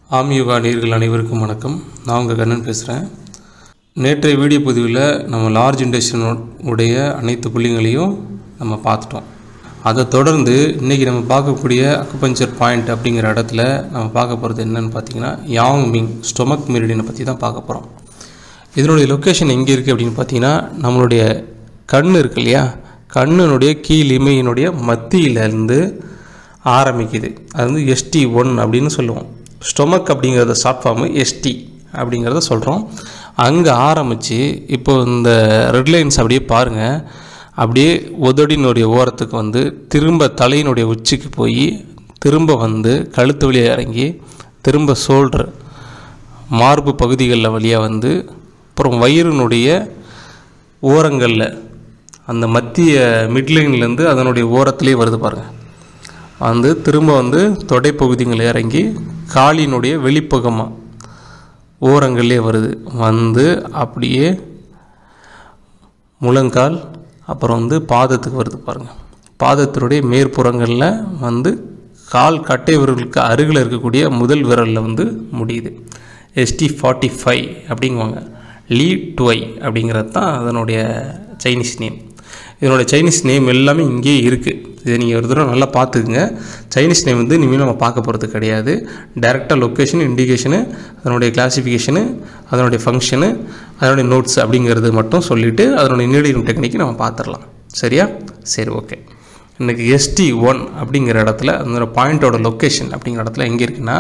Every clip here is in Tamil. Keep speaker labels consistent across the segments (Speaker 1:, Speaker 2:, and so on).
Speaker 1: ஆம் யோகா நேர்கள் அனைவருக்கும் வணக்கம் நான் உங்கள் கண்ணன் பேசுகிறேன் நேற்றைய வீடியோ பதிவில் நம்ம லார்ஜ் இண்டஸ்ட்ரியன் உடைய அனைத்து புள்ளிங்களையும் நம்ம பார்த்துட்டோம் அதை தொடர்ந்து இன்றைக்கி நம்ம பார்க்கக்கூடிய அக்குபஞ்சர் பாயிண்ட் அப்படிங்கிற இடத்துல நம்ம பார்க்க போகிறது என்னன்னு பார்த்தீங்கன்னா யாங் மிங் ஸ்டொமக் மெரிடியனை பற்றி தான் பார்க்க போகிறோம் இதனுடைய லொக்கேஷன் எங்கே இருக்குது அப்படின்னு பார்த்தீங்கன்னா நம்மளுடைய கண் இருக்கு இல்லையா கண்ணினுடைய கீழ் இமையினுடைய மத்தியிலேருந்து ஆரம்பிக்குது அது வந்து எஸ்டி ஒன் அப்படின்னு சொல்லுவோம் ஸ்டொமக் அப்படிங்கிறத ஷார்ட் ஃபார்மு எஸ்டி அப்படிங்கிறத சொல்கிறோம் அங்கே ஆரம்பித்து இப்போ இந்த ரெட் லைன்ஸ் அப்படியே பாருங்கள் அப்படியே உதடினுடைய ஓரத்துக்கு வந்து திரும்ப தலையினுடைய உச்சிக்கு போய் திரும்ப வந்து கழுத்து வழியாக இறங்கி திரும்ப ஷோல்டர் மார்பு பகுதிகளில் வழியாக வந்து அப்புறம் வயிறினுடைய ஓரங்களில் அந்த மத்திய மிட்லைன்லேருந்து அதனுடைய ஓரத்துலேயே வருது பாருங்கள் வந்து திரும்ப வந்து தொடைப்பகுதிகளில் இறங்கி காலினுடைய வெளிப்பக்கமாக ஓரங்கள்லேயே வருது வந்து அப்படியே முழங்கால் அப்புறம் வந்து பாதத்துக்கு வருது பாருங்கள் பாதத்தினுடைய மேற்புறங்களில் வந்து கால் கட்டை விரலுக்கு அருகில் இருக்கக்கூடிய முதல் விரலில் வந்து முடியுது எஸ்டி ஃபார்ட்டி ஃபைவ் அப்படிங்குவாங்க லீ டுவை அப்படிங்கிறது தான் அதனுடைய சைனீஸ் நேம் இதனுடைய சைனீஸ் நேம் எல்லாமே இங்கேயே இருக்குது இதை நீங்கள் ஒரு தடவை நல்லா பார்த்துக்குங்க சைனீஸ் நேம் வந்து இனிமேல் நம்ம பார்க்க போகிறது கிடையாது டேரெக்டாக லொக்கேஷன் இண்டிகேஷனு அதனுடைய கிளாசிஃபிகேஷனு அதனுடைய ஃபங்க்ஷனு அதனுடைய நோட்ஸ் அப்படிங்கிறது மட்டும் சொல்லிவிட்டு அதனுடைய நீடியம் டெக்னிக்கு நம்ம பார்த்துடலாம் சரியா சரி ஓகே இன்றைக்கி எஸ்டி ஒன் அப்படிங்கிற இடத்துல அந்த பாயிண்ட்டோட லொக்கேஷன் அப்படிங்கிற இடத்துல எங்கே இருக்குன்னா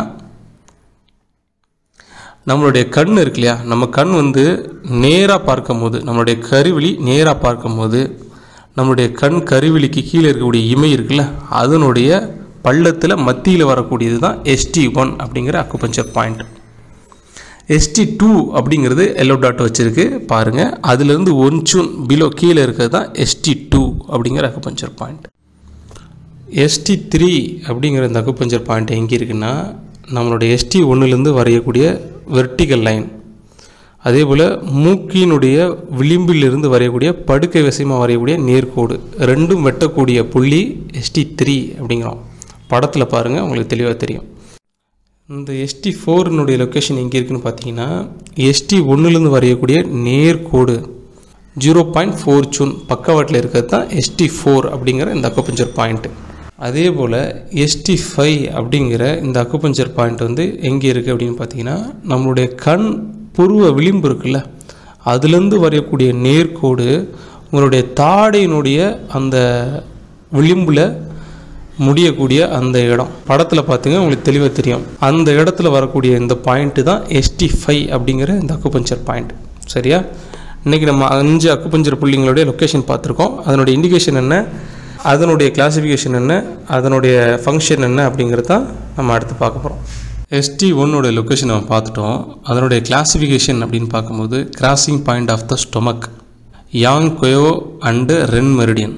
Speaker 1: நம்மளுடைய கண் இருக்கு இல்லையா நம்ம கண் வந்து நேராக பார்க்கும்போது நம்மளுடைய கருவிழி நேராக பார்க்கும்போது நம்மளுடைய கண் கருவிழிக்கு கீழே இருக்கக்கூடிய இமை இருக்குல்ல அதனுடைய பள்ளத்தில் மத்தியில் வரக்கூடியது தான் எஸ்டி ஒன் அப்படிங்கிற அக்குபஞ்சர் பாயிண்ட் எஸ்டி டூ அப்படிங்கிறது எல்லோ டாட் வச்சுருக்கு பாருங்கள் அதுலேருந்து ஒன் சூன் பிலோ கீழே இருக்கிறது தான் எஸ்டி டூ அப்படிங்கிற அக்குபஞ்சர் பாயிண்ட் எஸ்டி த்ரீ அப்படிங்கிற இந்த அக்குபஞ்சர் பாயிண்ட் எங்கே இருக்குன்னா நம்மளுடைய எஸ்டி ஒன்றுலேருந்து வரையக்கூடிய வெர்டிகல் லைன் அதே போல் மூக்கினுடைய விளிம்பிலிருந்து வரையக்கூடிய படுக்கை விஷயமாக வரையக்கூடிய நேர்கோடு ரெண்டும் வெட்டக்கூடிய புள்ளி எஸ்டி த்ரீ அப்படிங்கிறோம் படத்தில் பாருங்கள் உங்களுக்கு தெளிவாக தெரியும் இந்த எஸ்டி ஃபோரினுடைய லொக்கேஷன் எங்கே இருக்குன்னு பார்த்தீங்கன்னா எஸ்டி ஒன்றுலேருந்து வரையக்கூடிய நேர்கோடு ஜீரோ பாயிண்ட் ஃபோர் ஜூன் பக்கவாட்டில் இருக்கிறது தான் எஸ்டி ஃபோர் அப்படிங்கிற இந்த அக்குபஞ்சர் பாயிண்ட்டு அதே போல் எஸ்டி ஃபைவ் அப்படிங்கிற இந்த அக்குபஞ்சர் பாயிண்ட் வந்து எங்கே இருக்குது அப்படின்னு பார்த்தீங்கன்னா நம்மளுடைய கண் புருவ விளிம்பு இருக்குல்ல அதுலேருந்து வரையக்கூடிய நேர்கோடு உங்களுடைய தாடையினுடைய அந்த விளிம்பில் முடியக்கூடிய அந்த இடம் படத்தில் பார்த்துங்க உங்களுக்கு தெளிவாக தெரியும் அந்த இடத்துல வரக்கூடிய இந்த பாயிண்ட்டு தான் எஸ்டி ஃபைவ் அப்படிங்கிற இந்த அக்குபஞ்சர் பாயிண்ட் சரியா இன்றைக்கி நம்ம அஞ்சு அக்குபஞ்சர் புள்ளிங்களுடைய லொக்கேஷன் பார்த்துருக்கோம் அதனுடைய இண்டிகேஷன் என்ன அதனுடைய கிளாசிஃபிகேஷன் என்ன அதனுடைய ஃபங்க்ஷன் என்ன அப்படிங்கிறது தான் நம்ம அடுத்து பார்க்க போகிறோம் எஸ்டி ஒன்னோட லொக்கேஷன் நம்ம பார்த்துட்டோம் அதனுடைய கிளாசிஃபிகேஷன் அப்படின்னு பார்க்கும்போது crossing point of the stomach யாங் கொயோ அண்டு ரென் மெரிடியன்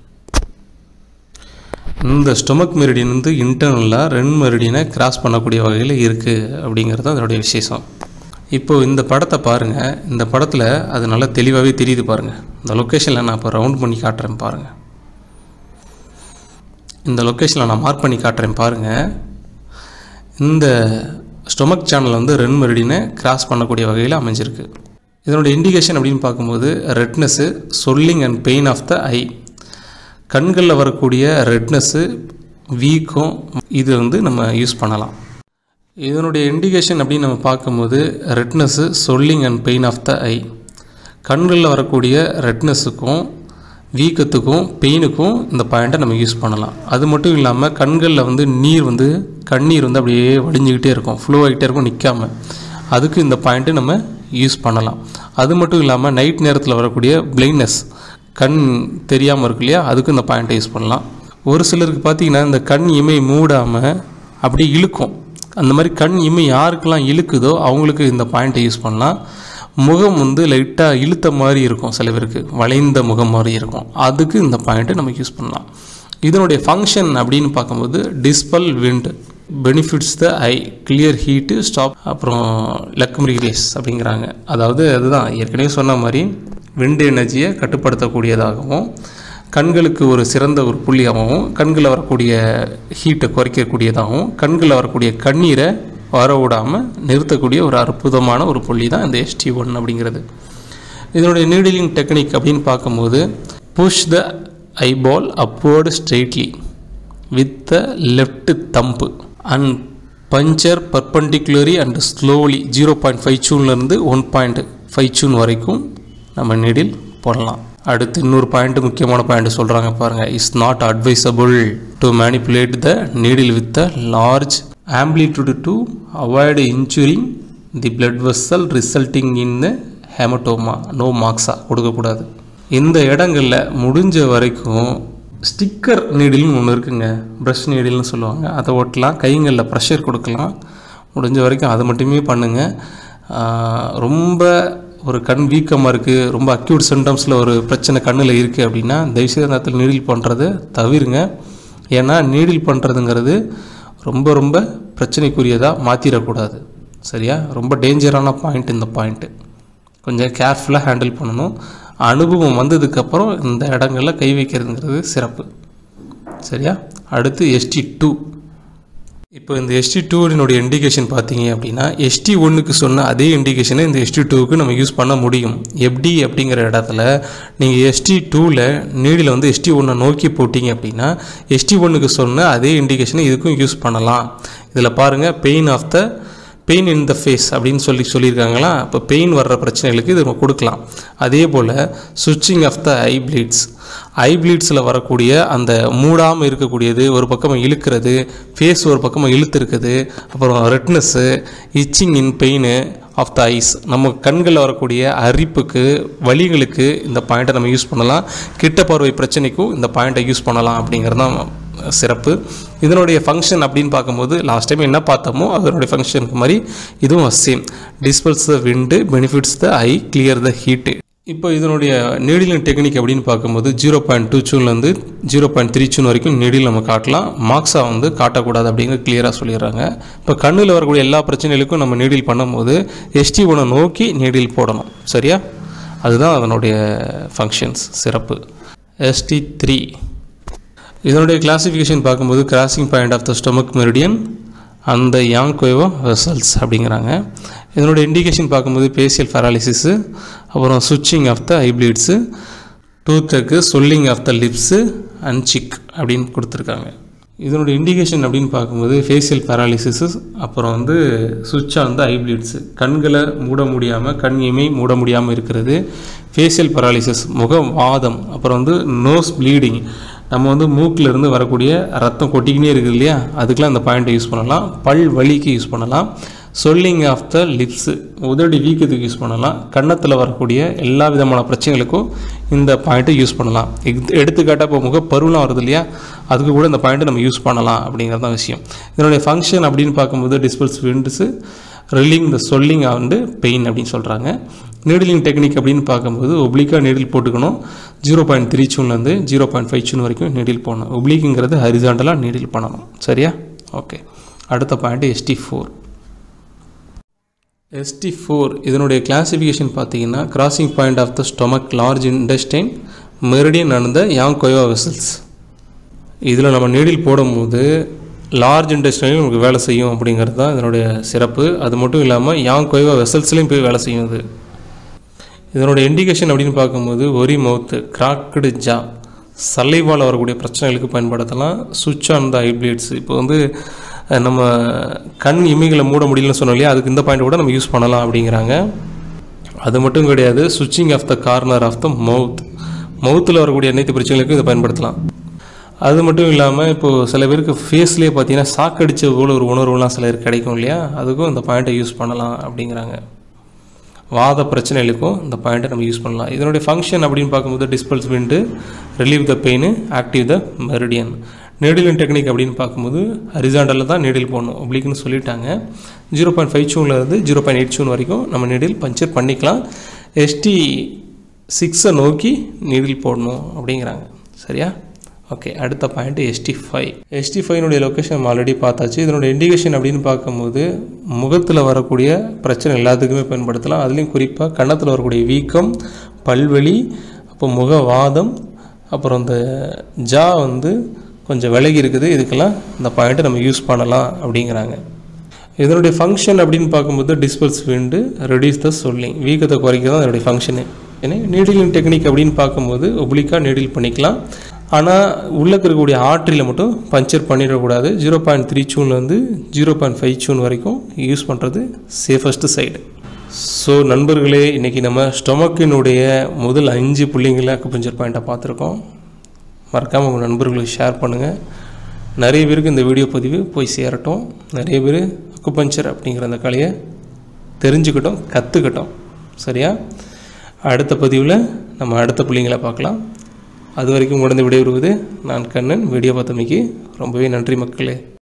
Speaker 1: இந்த ஸ்டொமக் மெரிடியன் வந்து இன்டர்னலாக ரென் மெரிடியனை கிராஸ் பண்ணக்கூடிய வகையில் இருக்குது அப்படிங்கிறது அதனுடைய விசேஷம் இப்போது இந்த படத்தை பாருங்கள் இந்த படத்தில் அது நல்லா தெளிவாகவே தெரியுது பாருங்கள் இந்த லொக்கேஷனில் நான் இப்போ ரவுண்ட் பண்ணி காட்டுறேன் பாருங்கள் இந்த லொக்கேஷனில் நான் மார்க் பண்ணி காட்டுறேன் பாருங்கள் இந்த ஸ்டொமக் சேனல் வந்து ரென் மெரிடினை கிராஸ் பண்ணக்கூடிய வகையில் அமைஞ்சிருக்கு இதனுடைய இண்டிகேஷன் அப்படின்னு பார்க்கும்போது redness swelling and pain of the eye கண்களில் வரக்கூடிய ரெட்னஸ்ஸு வீக்கம் இது வந்து நம்ம யூஸ் பண்ணலாம் இதனுடைய இண்டிகேஷன் அப்படின்னு நம்ம பார்க்கும்போது redness swelling and pain of the eye கண்களில் வரக்கூடிய ரெட்னஸுக்கும் வீக்கத்துக்கும் பெயினுக்கும் இந்த பாயிண்ட்டை நம்ம யூஸ் பண்ணலாம் அது மட்டும் இல்லாமல் கண்களில் வந்து நீர் வந்து கண்ணீர் வந்து அப்படியே வடிஞ்சிக்கிட்டே இருக்கும் ஃப்ளோ ஆகிட்டே இருக்கும் நிற்காம அதுக்கு இந்த பாயிண்ட்டு நம்ம யூஸ் பண்ணலாம் அது மட்டும் இல்லாமல் நைட் நேரத்தில் வரக்கூடிய பிளைட்னஸ் கண் தெரியாமல் இருக்கு இல்லையா அதுக்கு இந்த பாயிண்ட்டை யூஸ் பண்ணலாம் ஒரு சிலருக்கு பார்த்திங்கன்னா இந்த கண் இமை மூடாமல் அப்படியே இழுக்கும் அந்த மாதிரி கண் இமை யாருக்கெல்லாம் இழுக்குதோ அவங்களுக்கு இந்த பாயிண்ட்டை யூஸ் பண்ணலாம் முகம் வந்து லைட்டாக இழுத்த மாதிரி இருக்கும் சில பேருக்கு வளைந்த முகம் மாதிரி இருக்கும் அதுக்கு இந்த பாயிண்ட்டை நம்ம யூஸ் பண்ணலாம் இதனுடைய ஃபங்க்ஷன் அப்படின்னு பார்க்கும்போது dispel wind benefits the eye clear heat stop அப்புறம் லக்மரிகேஸ் அப்படிங்கிறாங்க அதாவது அதுதான் ஏற்கனவே சொன்ன மாதிரி விண்ட் எனர்ஜியை கட்டுப்படுத்தக்கூடியதாகவும் கண்களுக்கு ஒரு சிறந்த ஒரு புள்ளியாகவும் கண்களில் வரக்கூடிய ஹீட்டை குறைக்கக்கூடியதாகவும் கண்களில் வரக்கூடிய கண்ணீரை வர விடாமல் நிறுத்தக்கூடிய ஒரு அற்புதமான ஒரு புள்ளி தான் இந்த எஸ்டி ஒன் அப்படிங்கிறது இதனுடைய நீடிலிங் டெக்னிக் அப்படின்னு பார்க்கும்போது push the eyeball upward straightly with the left thumb and puncture perpendicularly and slowly zero point five சூன்லேருந்து ஒன் பாயிண்ட் ஃபைவ் சூன் வரைக்கும் நம்ம நீடில் போடலாம் அடுத்து இன்னொரு பாயிண்ட் முக்கியமான பாயிண்ட் சொல்கிறாங்க பாருங்கள் is not advisable to manipulate the needle with the large amplitude to avoid injuring the blood vessel resulting in the haematoma no மார்க்ஸா கொடுக்கக்கூடாது இந்த இடங்களில் முடிஞ்ச வரைக்கும் ஸ்டிக்கர் நீடில்னு ஒன்று இருக்குங்க ப்ரஷ் நீடில்னு சொல்லுவாங்க அதை ஒட்டலாம் கைங்களில் ப்ரெஷர் கொடுக்கலாம் முடிஞ்ச வரைக்கும் அதை மட்டுமே பண்ணுங்கள் ரொம்ப ஒரு கண் வீக்கமாக இருக்குது ரொம்ப அக்யூட் சிம்டம்ஸில் ஒரு பிரச்சனை கண்ணில் இருக்குது அப்படின்னா தயவுசெய்து அந்த இடத்துல நீடில் பண்ணுறது தவிருங்க ஏன்னா நீடில் பண்ணுறதுங்கிறது ரொம்ப ரொம்ப பிரச்சனைக்குரியதாக மாற்றிடக்கூடாது சரியா ரொம்ப டேஞ்சரான பாயிண்ட் இந்த பாயிண்ட்டு கொஞ்சம் கேர்ஃபுல்லாக ஹேண்டில் பண்ணணும் அனுபவம் வந்ததுக்கப்புறம் இந்த இடங்களில் கை வைக்கிறதுங்கிறது சிறப்பு சரியா அடுத்து எஸ்டி டூ இப்போ இந்த எஸ்டி டூவினுடைய இண்டிகேஷன் பார்த்தீங்க அப்படின்னா எஸ்டி ஒன்றுக்கு சொன்ன அதே இண்டிகேஷனை இந்த எஸ்டி டூவுக்கு நம்ம யூஸ் பண்ண முடியும் எப்படி அப்படிங்கிற இடத்துல நீங்கள் எஸ்டி டூவில் நீடில் வந்து எஸ்டி ஒன்றை நோக்கி போட்டிங்க அப்படின்னா எஸ்டி ஒன்றுக்கு சொன்ன அதே இண்டிகேஷனை இதுக்கும் யூஸ் பண்ணலாம் இதில் பாருங்கள் pain of the pain in the face அப்படின்னு சொல்லி சொல்லியிருக்காங்களா இப்போ பெயின் வர்ற பிரச்சனைகளுக்கு இது நம்ம கொடுக்கலாம் அதே போல் சுவிட்சிங் ஆஃப் த ஐ ப்ளீட்ஸ் ஐ ப்ளீட்ஸில் வரக்கூடிய அந்த மூடாமல் இருக்கக்கூடியது ஒரு பக்கமாக இழுக்கிறது ஃபேஸ் ஒரு பக்கமாக இழுத்துருக்குது அப்புறம் redness itching in pain of the eyes நம்ம கண்களில் வரக்கூடிய அரிப்புக்கு வலிகளுக்கு இந்த பாயிண்ட்டை நம்ம யூஸ் பண்ணலாம் கிட்ட பார்வை பிரச்சனைக்கும் இந்த பாயிண்ட்டை யூஸ் பண்ணலாம் அப்படிங்கிறது தான் சிறப்பு இதனுடைய ஃபங்க்ஷன் அப்படின்னு பார்க்கும்போது லாஸ்ட் டைம் என்ன பார்த்தோமோ அதனுடைய ஃபங்க்ஷனுக்கு மாதிரி இதுவும் same dispels the wind benefits the eye clear the heat இப்போ இதனுடைய நீடிலின் டெக்னிக் அப்படின்னு பார்க்கும்போது ஜீரோ பாயிண்ட் டூ சூன்லேருந்து ஜீரோ பாயிண்ட் த்ரீ சூன் வரைக்கும் நீடில் நம்ம காட்டலாம் மார்க்ஸாக வந்து காட்டக்கூடாது அப்படிங்கிற கிளியராக சொல்லிடுறாங்க இப்போ கண்ணில் வரக்கூடிய எல்லா பிரச்சனைகளுக்கும் நம்ம நீடில் பண்ணும்போது எஸ்டி ஒன்றை நோக்கி நீடில் போடணும் சரியா அதுதான் அதனுடைய ஃபங்க்ஷன்ஸ் சிறப்பு எஸ்டி த்ரீ இதனுடைய கிளாசிஃபிகேஷன் பார்க்கும்போது crossing point of the stomach meridian அந்த யாங் கோவா வெசல்ஸ் அப்படிங்கிறாங்க இதனுடைய இண்டிகேஷன் பார்க்கும்போது பேசியல் பேராலிசிஸு அப்புறம் twitching of the eyelids toothache swelling of the lips and cheek அப்படின்னு கொடுத்துருக்காங்க இதனுடைய இண்டிகேஷன் அப்படின்னு பார்க்கும்போது ஃபேஷியல் பேராலிசிஸு அப்புறம் வந்து சுவிட்ச் ஆன் த ஐப்ளீட்ஸு கண்களை மூட முடியாமல் கண் இமை மூட முடியாமல் இருக்கிறது ஃபேஷியல் பேராலிசிஸ் முக வாதம் அப்புறம் வந்து நோஸ் ப்ளீடிங் நம்ம வந்து மூக்கில் இருந்து வரக்கூடிய ரத்தம் கொட்டிக்கினே இருக்குது இல்லையா அதுக்கெலாம் அந்த பாயிண்ட்டை யூஸ் பண்ணலாம் பல் வலிக்கு யூஸ் பண்ணலாம் சொல்லிங் ஆஃப் த லிப்ஸு உதடி வீக்கத்துக்கு யூஸ் பண்ணலாம் கன்னத்தில் வரக்கூடிய எல்லா விதமான பிரச்சனைகளுக்கும் இந்த பாயிண்ட்டை யூஸ் பண்ணலாம் எக் எடுத்துக்காட்டால் இப்போ முகப்பருவலாம் வருது இல்லையா அதுக்கு கூட இந்த பாயிண்ட்டை நம்ம யூஸ் பண்ணலாம் அப்படிங்கிறது தான் விஷயம் இதனுடைய ஃபங்க்ஷன் அப்படின்னு பார்க்கும்போது டிஸ்பல்ஸ் விண்ட்ஸு ரில்லிங் த சொல்லிங் அண்டு பெயின் அப்படின்னு சொல்கிறாங்க நீடிலிங் டெக்னிக் அப்படின்னு பார்க்கும்போது ஒப்ளிக்காக நீடில் போட்டுக்கணும் ஜீரோ பாயிண்ட் த்ரீ சூன்லேருந்து ஜீரோ பாயிண்ட் ஃபைவ் சூன் வரைக்கும் நீடில் போடணும் ஒப்ளிக்குங்கிறது ஹரிசாண்டலாக நீடில் பண்ணணும் சரியா ஓகே அடுத்த point ST four ST four இதனுடைய கிளாசிஃபிகேஷன் பார்த்தீங்கன்னா crossing point of the stomach large intestine meridian and the yang qiao vessels இதில் நம்ம நீடில் போடும்போது லார்ஜ் இண்டஸ்ட்ரியிலும் நமக்கு வேலை செய்யும் அப்படிங்கிறது தான் இதனுடைய சிறப்பு அது மட்டும் இல்லாமல் யாங் கொய்வா வெசல்ஸ்லேயும் போய் வேலை செய்யும் இது இதனுடைய இண்டிகேஷன் அப்படின்னு பார்க்கும்போது ஒரி மவுத்து கிராக்டு ஜா சலைவால் வரக்கூடிய பிரச்சனைகளுக்கு பயன்படுத்தலாம் சுவிட்ச் ஆன் த ஐப்ளேட்ஸ் இப்போ வந்து அஹ், நம்ம கண் இமைகளை மூட முடியலன்னு சொன்னோம் இல்லையா அதுக்கு இந்த பாயிண்ட் கூட நம்ம யூஸ் பண்ணலாம் அப்படிங்கிறாங்க அது மட்டும் கிடையாது twitching of the corner of the mouth மவுத்தில் வரக்கூடிய அனைத்து பிரச்சனைகளுக்கும் இதை பயன்படுத்தலாம் அது மட்டும் இல்லாமல் இப்போது சில பேருக்கு ஃபேஸ்லேயே பார்த்தீங்கன்னா சாக்கடிச்ச போல ஒரு உணர்வுலாம் சிலருக்கு கிடைக்கும் இல்லையா அதுக்கும் இந்த பாயிண்ட்டை யூஸ் பண்ணலாம் அப்படிங்கிறாங்க வாத பிரச்சனைகளுக்கும் இந்த பாயிண்ட்டை நம்ம யூஸ் பண்ணலாம் இதனுடைய ஃபங்க்ஷன் அப்படின்னு பார்க்கும்போது dispels wind relieve the pain active the meridian நீடிலின் டெக்னிக் அப்படின்னு பார்க்கும்போது ஹரிசாண்டலில் தான் நீடில் போடணும் ஒப்ளிக்னு சொல்லிட்டாங்க ஜீரோ பாயிண்ட் ஃபைவ் இருந்து ஜீரோ பாயிண்ட் எயிட் சூன் வரைக்கும் நம்ம நீடில் பஞ்சர் பண்ணிக்கலாம் எஸ்டி சிக்ஸை நோக்கி நீடில் போடணும் அப்படிங்கிறாங்க சரியா ஓகே அடுத்த பாயிண்ட் எஸ்டி ஃபைவ் எஸ்டி ஃபைனுடைய லொக்கேஷன் நம்ம ஆல்ரெடி பார்த்தாச்சு இதனுடைய இண்டிகேஷன் அப்படின்னு பார்க்கும்போது முகத்தில் வரக்கூடிய பிரச்சனை எல்லாத்துக்குமே பயன்படுத்தலாம் அதுலேயும் குறிப்பாக கன்னத்தில் வரக்கூடிய வீக்கம் பல்வலி அப்போ முகவாதம் அப்புறம் இந்த ஜா வந்து கொஞ்சம் விலகி இருக்குது இதுக்கெல்லாம் இந்த பாயிண்ட்டை நம்ம யூஸ் பண்ணலாம் அப்படிங்கிறாங்க இதனுடைய ஃபங்க்ஷன் அப்படின்னு பார்க்கும்போது டிஸ்பல்ஸ் விண்டு ரெடியூஸ் த சொல்லிங் வீக்கத்தை குறைக்க தான் இதனுடைய ஃபங்க்ஷனு ஏன்னா நீடிலிங் டெக்னிக் அப்படின்னு பார்க்கும்போது ஒப்ளிக்காக நீடில் பண்ணிக்கலாம் ஆனால் உள்ளே இருக்கக்கூடிய ஆற்றில் மட்டும் பஞ்சர் பண்ணிடக்கூடாது ஜீரோ பாயிண்ட் த்ரீ சூன்லேருந்து ஜீரோ பாயிண்ட் ஃபைவ் சூன் வரைக்கும் யூஸ் பண்ணுறது சேஃபஸ்ட்டு சைடு ஸோ நண்பர்களே இன்றைக்கி நம்ம ஸ்டொமக்கினுடைய முதல் அஞ்சு புள்ளிங்களை அக்குபஞ்சர் பாயிண்ட்டை பார்த்துருக்கோம் மறக்காமல் உங்கள் நண்பர்களுக்கு ஷேர் பண்ணுங்கள் நிறைய பேருக்கு இந்த வீடியோ பதிவு போய் சேரட்டும் நிறைய பேர் அக்குபஞ்சர் அப்படிங்கிற அந்த கலையை தெரிஞ்சுக்கிட்டோம் கற்றுக்கிட்டோம் சரியா அடுத்த பதிவில் நம்ம அடுத்த பிள்ளைங்களை பார்க்கலாம் அது வரைக்கும் உடனே விடைபெறுவது நான் கண்ணன் வீடியோ பார்த்தமைக்கு ரொம்பவே நன்றி மக்களே